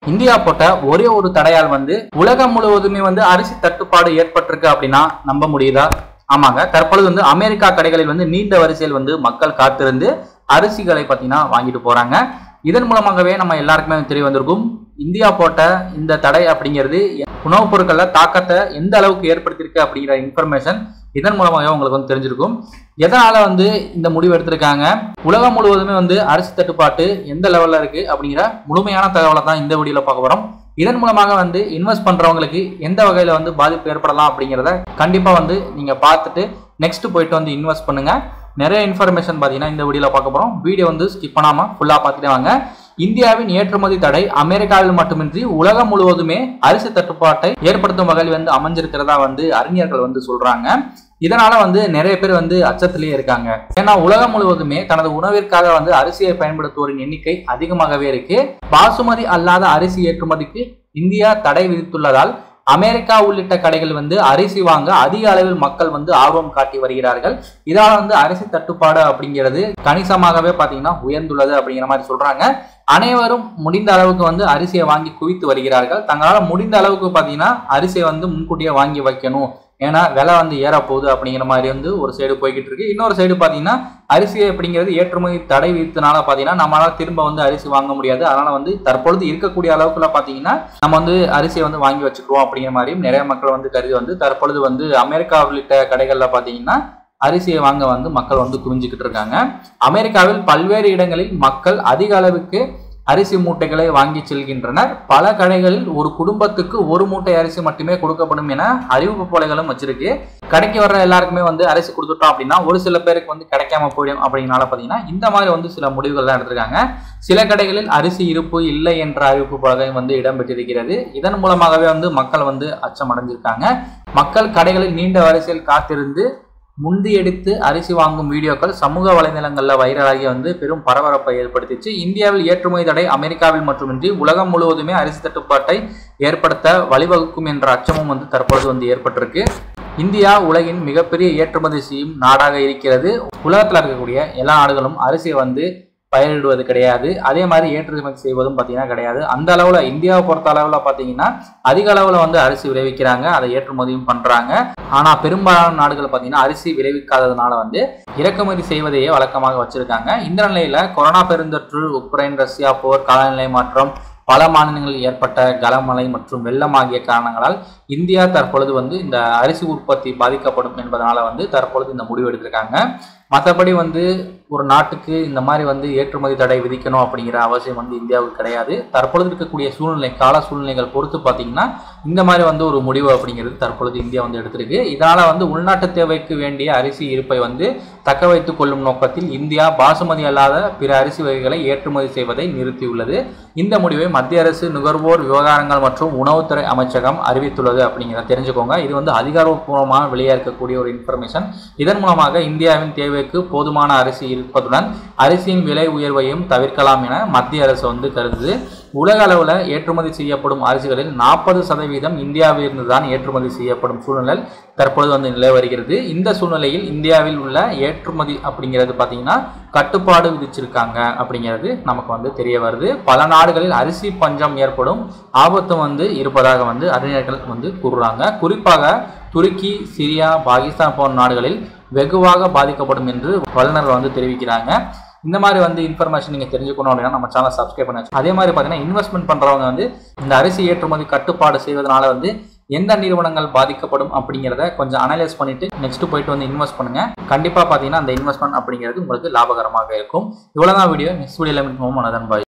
India போட்ட ஒரே ஒரு தடையால் வந்து உலகம் முழுவதுமே வந்து அரிசி தட்டுப்பாடு ஏற்பட்டிருக்கு அப்படின்னா நம்ப முடியுதா ஆமாங்க தற்பொழுது வந்து அமெரிக்கா கடைகளில் வந்து நீண்ட வரிசையில் வந்து மக்கள் காத்திருந்து அரிசிகளை பார்த்தீங்கன்னா வாங்கிட்டு போறாங்க இதன் மூலமாகவே நம்ம எல்லாருக்குமே தெரிய வந்திருக்கும் இந்தியா போட்ட இந்த தடை அப்படிங்கிறது உணவுப் பொருட்கள்ல தாக்கத்தை எந்த அளவுக்கு ஏற்படுத்தியிருக்கு அப்படிங்கிற இன்ஃபர்மேஷன் இதன் மூலமாக உங்களுக்கு வந்து தெரிஞ்சிருக்கும் எதனால வந்து இந்த முடிவு எடுத்திருக்காங்க உலகம் முழுவதுமே வந்து அரிசி தட்டுப்பாட்டு எந்த லெவல்ல இருக்கு அப்படிங்கிற முழுமையான தகவலை தான் இந்த வீடியோல பார்க்க போறோம் இதன் மூலமாக வந்து இன்வெஸ்ட் பண்றவங்களுக்கு எந்த வகையில வந்து பாதிப்பு ஏற்படலாம் அப்படிங்கிறத கண்டிப்பா வந்து நீங்க பார்த்துட்டு நெக்ஸ்ட் போயிட்டு வந்து இன்வெஸ்ட் பண்ணுங்க நிறைய இன்ஃபர்மேஷன் பார்த்தீங்கன்னா இந்த வீடியோவில் பார்க்க போகிறோம் வீடியோ வந்து ஸ்கிப் பண்ணாமல் ஃபுல்லாக பார்த்துட்டே வாங்க இந்தியாவின் ஏற்றுமதி தடை அமெரிக்காவில் மட்டுமின்றி உலகம் முழுவதுமே அரிசி தட்டுப்பாட்டை ஏற்படுத்தும் வகையில் வந்து அமைஞ்சிருக்கிறதா வந்து அறிஞர்கள் வந்து சொல்றாங்க இதனால வந்து நிறைய பேர் வந்து அச்சத்திலேயே இருக்காங்க ஏன்னா உலகம் முழுவதுமே தனது உணவிற்காக வந்து அரிசியை பயன்படுத்துவோரின் எண்ணிக்கை அதிகமாகவே இருக்கு பாசுமதி அல்லாத அரிசி ஏற்றுமதிக்கு இந்தியா தடை விதித்துள்ளதால் அமெரிக்கா உள்ளிட்ட கடைகள் வந்து அரிசி வாங்க அதிக அளவில் மக்கள் வந்து ஆர்வம் காட்டி வருகிறார்கள் இதால வந்து அரிசி தட்டுப்பாடு அப்படிங்கிறது கணிசமாகவே பாத்தீங்கன்னா உயர்ந்துள்ளது அப்படிங்கிற மாதிரி சொல்றாங்க அனைவரும் முடிந்த அளவுக்கு வந்து அரிசியை வாங்கி குவித்து வருகிறார்கள் தங்களால முடிந்த அளவுக்கு பாத்தீங்கன்னா அரிசியை வந்து முன்கூட்டியே வாங்கி வைக்கணும் ஏன்னா விலை வந்து ஏறப்போகுது அப்படிங்கிற மாதிரி வந்து ஒரு சைடு போய்கிட்டு இருக்கு இன்னொரு சைடு பார்த்தீங்கன்னா அரிசி அப்படிங்கிறது ஏற்றுமதி தடை விதித்தனால பார்த்தீங்கன்னா நம்மளால திரும்ப வந்து அரிசி வாங்க முடியாது அதனால வந்து தற்பொழுது இருக்கக்கூடிய அளவுக்குள்ள பார்த்தீங்கன்னா நம்ம வந்து அரிசியை வந்து வாங்கி வச்சுக்குவோம் அப்படிங்கிற மாதிரியும் நிறைய மக்கள் வந்து கருதி வந்து தற்பொழுது வந்து அமெரிக்கா உள்ளிட்ட கடைகளில் பார்த்தீங்கன்னா அரிசியை வாங்க வந்து மக்கள் வந்து குவிஞ்சுக்கிட்டு இருக்காங்க அமெரிக்காவில் பல்வேறு இடங்களில் மக்கள் அதிக அளவுக்கு அரிசி மூட்டைகளை வாங்கி செல்கின்றனர் பல கடைகளில் ஒரு குடும்பத்துக்கு ஒரு மூட்டை அரிசி மட்டுமே கொடுக்கப்படும் என அறிவிப்பு போலைகளும் வச்சிருக்கு கடைக்கு வர்ற எல்லாருக்குமே வந்து அரிசி கொடுத்துட்டோம் அப்படின்னா ஒரு சில பேருக்கு வந்து கிடைக்காம போயிடும் அப்படிங்கனால பார்த்தீங்கன்னா இந்த மாதிரி வந்து சில முடிவுகள் தான் எடுத்திருக்காங்க சில கடைகளில் அரிசி இருப்பு இல்லை என்ற அறிவிப்பு பலகை வந்து இடம்பெற்றிருக்கிறது இதன் மூலமாகவே வந்து மக்கள் வந்து அச்சம் அடைஞ்சிருக்காங்க மக்கள் கடைகளில் நீண்ட வரிசையில் காத்திருந்து முந்தி எடுத்து அரிசி வாங்கும் வீடியோக்கள் சமூக வலைதளங்களில் வைரலாகி வந்து பெரும் பரபரப்பை ஏற்படுத்திச்சு இந்தியாவில் ஏற்றுமதி தடை அமெரிக்காவில் மட்டுமின்றி உலகம் முழுவதுமே அரிசி தட்டுப்பாட்டை ஏற்படுத்த வழிவகுக்கும் என்ற அச்சமும் வந்து தற்பொழுது வந்து ஏற்பட்டிருக்கு இந்தியா உலகின் மிகப்பெரிய ஏற்றுமதி செய்யும் நாடாக இருக்கிறது உலகத்தில் இருக்கக்கூடிய எல்லா நாடுகளும் அரிசியை வந்து பயிரிடுவது கிடையாது அதே மாதிரி ஏற்றுமதி செய்வதும் பார்த்தீங்கன்னா கிடையாது அந்த அளவில் இந்தியாவை பொறுத்த அளவில் பார்த்தீங்கன்னா அதிக அளவில் வந்து அரிசி விளைவிக்கிறாங்க அதை ஏற்றுமதியும் பண்ணுறாங்க ஆனால் பெரும்பாலான நாடுகள் பார்த்தீங்கன்னா அரிசி விளைவிக்காததுனால வந்து இறக்குமதி செய்வதையே வழக்கமாக வச்சிருக்காங்க இந்த நிலையில் கொரோனா பெருந்தொற்று உக்ரைன் ரஷ்யா போர் காலநிலை மாற்றம் பல மாநிலங்களில் ஏற்பட்ட கனமழை மற்றும் வெள்ளம் ஆகிய காரணங்களால் இந்தியா தற்பொழுது வந்து இந்த அரிசி உற்பத்தி பாதிக்கப்படும் என்பதனால வந்து தற்பொழுது இந்த முடிவு எடுத்திருக்காங்க மற்றபடி வந்து ஒரு நாட்டுக்கு இந்த மாதிரி வந்து ஏற்றுமதி தடை விதிக்கணும் அப்படிங்கிற அவசியம் வந்து இந்தியாவுக்கு கிடையாது தற்பொழுது இருக்கக்கூடிய சூழ்நிலை கால சூழ்நிலைகள் பொறுத்து பார்த்தீங்கன்னா இந்த மாதிரி வந்து ஒரு முடிவு அப்படிங்கிறது தற்பொழுது இந்தியா வந்து எடுத்திருக்கு இதனால வந்து உள்நாட்டு தேவைக்கு வேண்டிய அரிசி இருப்பை வந்து தக்க வைத்துக் கொள்ளும் நோக்கத்தில் இந்தியா பாசுமதி அல்லாத பிற அரிசி வகைகளை ஏற்றுமதி செய்வதை நிறுத்தியுள்ளது இந்த முடிவை மத்திய அரசு நுகர்வோர் விவகாரங்கள் மற்றும் உணவுத்துறை அமைச்சகம் அறிவித்துள்ளது அப்படிங்கிறத தெரிஞ்சுக்கோங்க இது வந்து அதிகாரப்பூர்வமாக வெளியே இருக்கக்கூடிய ஒரு இன்ஃபர்மேஷன் இதன் மூலமாக இந்தியாவின் தேவைக்கு போதுமான அரிசி இருப்பதுடன் அரிசியின் விலை உயர்வையும் தவிர்க்கலாம் என மத்திய அரசு வந்து கருதுது உலக அளவில் ஏற்றுமதி செய்யப்படும் அரிசிகளில் நாற்பது சதவீதம் இந்தியாவிலிருந்து தான் ஏற்றுமதி செய்யப்படும் சூழ்நிலை தற்பொழுது வந்து நிலை வருகிறது இந்த சூழ்நிலையில் இந்தியாவில் உள்ள ஏற்றுமதி அப்படிங்கிறது பார்த்தீங்கன்னா கட்டுப்பாடு விதிச்சிருக்காங்க அப்படிங்கிறது நமக்கு வந்து தெரிய வருது பல நாடுகளில் அரிசி பஞ்சம் ஏற்படும் ஆபத்து வந்து இருப்பதாக வந்து அறிஞர்கள் வந்து கூறுறாங்க குறிப்பாக துருக்கி சிரியா பாகிஸ்தான் போன்ற நாடுகளில் வெகுவாக பாதிக்கப்படும் என்று வல்லுநர்கள் வந்து தெரிவிக்கிறாங்க இந்த மாதிரி வந்து இன்ஃபர்மேஷன் நீங்கள் தெரிஞ்சுக்கணும் அப்படின்னா நம்ம சேனல் சப்ஸ்கிரைப் பண்ண அதே மாதிரி பார்த்தீங்கன்னா இன்வெஸ்ட்மெண்ட் பண்ணுறவங்க வந்து இந்த அரிசி ஏற்றுமதி கட்டுப்பாடு செய்வதனால வந்து எந்த நிறுவனங்கள் பாதிக்கப்படும் அப்படிங்கிறத கொஞ்சம் அனலைஸ் பண்ணிட்டு நெக்ஸ்ட் போயிட்டு வந்து இன்வெஸ்ட் பண்ணுங்க கண்டிப்பாக பார்த்தீங்கன்னா அந்த இன்வெஸ்ட்மெண்ட் அப்படிங்கிறது உங்களுக்கு லாபகரமாக இருக்கும் இவ்வளோதான் வீடியோ நெக்ஸ்ட் வீடியோவில் மீட் பண்ணுவோம் மனதன் பாய்